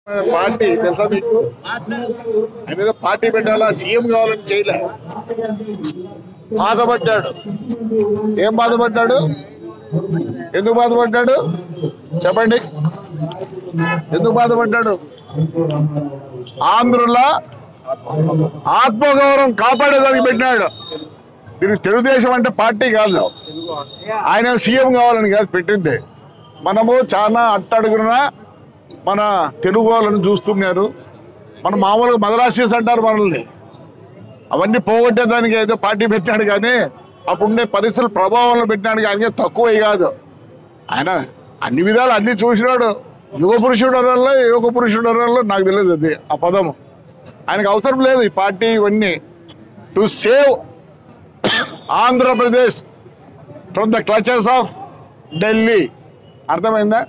party తెలుసా మీకు ఆయన ఏదో పార్టీ పెట్టాలా సీఎం కావాలని చేయలే బాధపడ్డాడు ఏం బాధపడ్డాడు ఎందుకు బాధపడ్డాడు చెప్పండి ఎందుకు బాధపడ్డాడు ఆంధ్రుల ఆత్మగౌరవం కాపాడేదానికి పెట్టినాడు దీనికి తెలుగుదేశం అంటే పార్టీ కాదు ఆయన సీఎం కావాలని కాదు పెట్టింది మనము చాలా అట్టడుగున మన తెలుగు వాళ్ళని చూస్తున్నారు మన మామూలుగా మదరాసీస్ అంటారు మనల్ని అవన్నీ పోగొట్టేదానికి అయితే పార్టీ పెట్టినాడు కానీ అప్పుడుండే పరిస్థితుల ప్రభావంలో పెట్టినాడు కానీ తక్కువ కాదు ఆయన అన్ని విధాలు అన్ని చూసినాడు యుగ పురుషుడు అనల్లో యుగ పురుషుడు అనల్లో నాకు తెలియదు అది ఆ పదము ఆయనకు అవసరం లేదు ఈ పార్టీ ఇవన్నీ to save Andhra Pradesh from the clutches of Delhi అర్థమైందా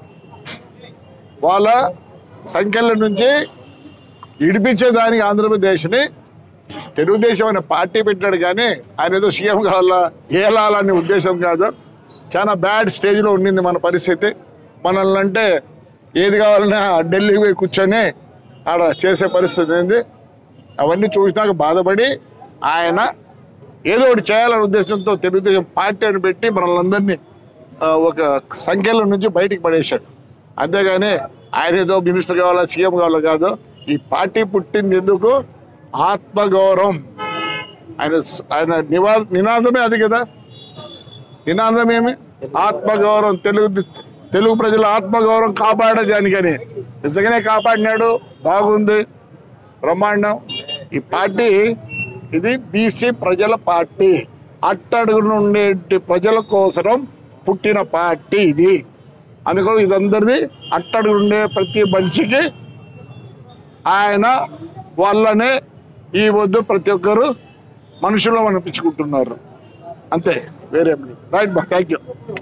వాళ్ళ సంఖ్యల నుంచి ఇడిపించేదానికి ఆంధ్రప్రదేశ్ని తెలుగుదేశం అనే పార్టీ పెట్టాడు కానీ ఆయన ఏదో సీఎం కావాలా ఏలాలనే ఉద్దేశం కాదు చాలా బ్యాడ్ స్టేజ్లో ఉండింది మన పరిస్థితి మనల్ని అంటే ఏది కావాలన్నా ఢిల్లీకి పోయి కూర్చొని ఆడ చేసే పరిస్థితి ఏంది అవన్నీ చూసినాక బాధపడి ఆయన ఏదో ఒకటి చేయాలనే ఉద్దేశంతో తెలుగుదేశం పార్టీ అని పెట్టి మనల్ని అందరినీ ఆ, ఒక సంఖ్యల నుంచి బయటికి పడేశాడు అంతేగాని ఆయన ఏదో మినిస్టర్ కావాలా సీఎం కావాలా కాదు ఈ పార్టీ పుట్టింది ఎందుకు ఆత్మగౌరవం ఆయన స- ఆయన నివా నినాదమే అది కదా నినాదం ఏమి ఆత్మగౌరవం తెలుగు తెలుగు ప్రజల ఆత్మగౌరవం కాపాడేదానికని నిజంగానే కాపాడినాడు బాగుంది బ్రహ్మాండం ఈ పార్టీ ఇది బీసీ ప్రజల పార్టీ అట్టడుగున ఉండే ప్రజల కోసం పుట్టిన పార్టీ ఇది అందుకని ఇదందరిది అట్టడుగు ఉండే ప్రతి మనిషికి ఆయన వల్లనే ఈ వద్దు ప్రతి ఒక్కరు మనుషులు అనిపించుకుంటున్నారు అంతే వేరేం లేదు రైట్ బా థ్యాంక్ యూ